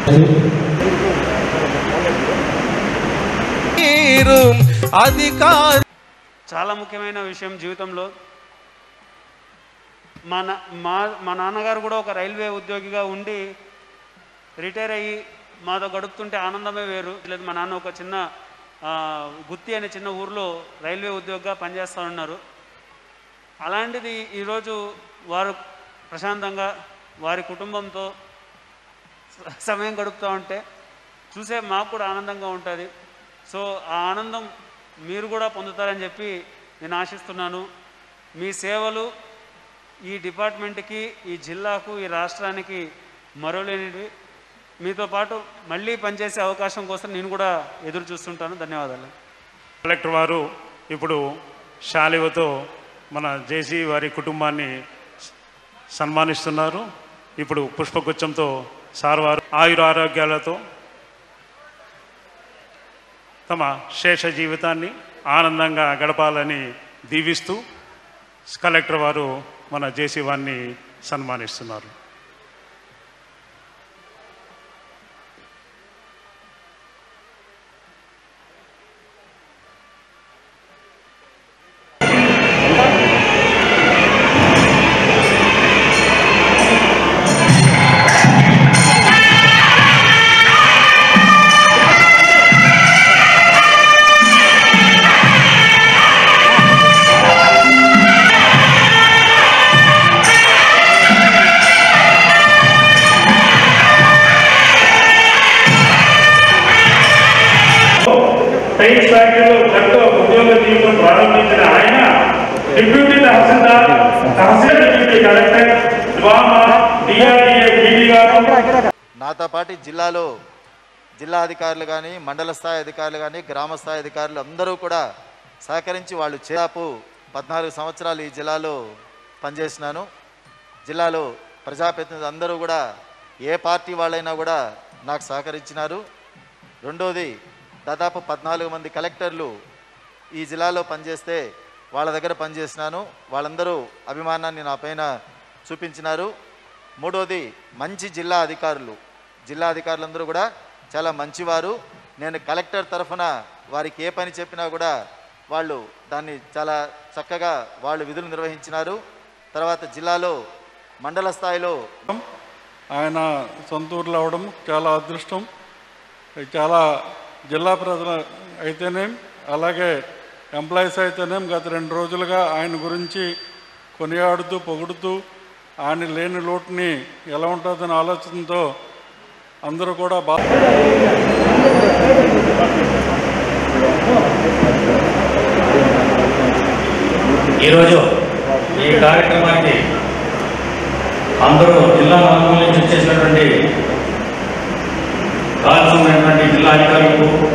మీరు అధికారి చాలా ముఖ్యమైన విషయం జీవితంలో మా నా మా మా నాన్నగారు కూడా ఒక రైల్వే ఉద్యోగిగా ఉండి రిటైర్ అయ్యి మాతో గడుపుతుంటే ఆనందమే వేరు లేదు మా నాన్న ఒక చిన్న ఆ, గుత్తి అనే చిన్న ఊర్లో రైల్వే ఉద్యోగిగా పనిచేస్తూ ఉన్నారు అలాంటిది ఈరోజు వారు ప్రశాంతంగా వారి కుటుంబంతో స- సమయం గడుపుతూ ఉంటే చూసే మాకు కూడా ఆనందంగా ఉంటుంది సో ఆ ఆనందం మీరు కూడా పొందుతారని చెప్పి నేను ఆశిస్తున్నాను మీ సేవలు ఈ డిపార్ట్మెంట్కి ఈ జిల్లాకు ఈ రాష్ట్రానికి మరోలేనివి మీతో పాటు మళ్ళీ పనిచేసే అవకాశం కోసం నేను కూడా ఎదురు చూస్తుంటాను ధన్యవాదాలు కలెక్టర్ వారు ఇప్పుడు శాలివతో మన జేసీ వారి కుటుంబాన్ని సన్మానిస్తున్నారు ఇప్పుడు పుష్పగుచ్చంతో సార్ వారు ఆయుర ఆరోగ్యాలతో తమ శేష జీవితాన్ని ఆనందంగా గడపాలని దీవిస్తూ కలెక్టర్ వారు మన జేసీ వారిని సన్మానిస్తున్నారు టైల్స్ ఫ్యాక్టరీలో చక్క ఉద్యోగ జీవితం ప్రారంభించిన ఆయన deputy tahsildar tehsil deputy collector DWAMA DRDA PD గారు నాతో పాటు జిల్లాలో జిల్లా అధికారులు కానీ మండల స్థాయి అధికారులు కానీ గ్రామ స్థాయి అధికారులు అందరూ కూడా సహకరించి వాళ్ళు చేదాపు పద్నాలుగు సంవత్సరాలు ఈ జిల్లాలో పనిచేసినాను జిల్లాలో ప్రజాప్రతినిధులు అందరూ కూడా ఏ పార్టీ వాళ్ళైనా కూడా నాకు సహకరించినారు రెండోది దాదాపు పద్నాలుగు మంది కలెక్టర్లు ఈ జిల్లాలో పనిచేస్తే వాళ్ళ దగ్గర పనిచేసినాను వాళ్ళందరూ అభిమానాన్ని నా పైన చూపించినారు మూడోది మంచి జిల్లా అధికారులు జిల్లా అధికారులందరూ కూడా చాలా మంచివారు నేను కలెక్టర్ తరఫున వారికి ఏ పని చెప్పినా కూడా వాళ్ళు దాన్ని చాలా చక్కగా వాళ్ళు విధులు నిర్వహించినారు తర్వాత జిల్లాలో మండల స్థాయిలో ఆయన సొంత ఊర్లో అవడం చాలా అదృష్టం చాలా జిల్లా ప్రజలు అయితేనేం అలాగే ఎంప్లాయీస్ అయితేనేం గత రెండు రోజులుగా ఆయన గురించి కొనియాడుతూ పొగుడుతూ ఆయన లేని లోటుని ఎలా ఉంటుందనే ఆలోచనతో అందరూ కూడా బాగా ఈరోజు ఈ కార్యక్రమానికి అందరూ జిల్లా నలుమూల నుంచి వచ్చేసినటువంటి కావాల్సినటువంటి జిల్లా అధికారులకు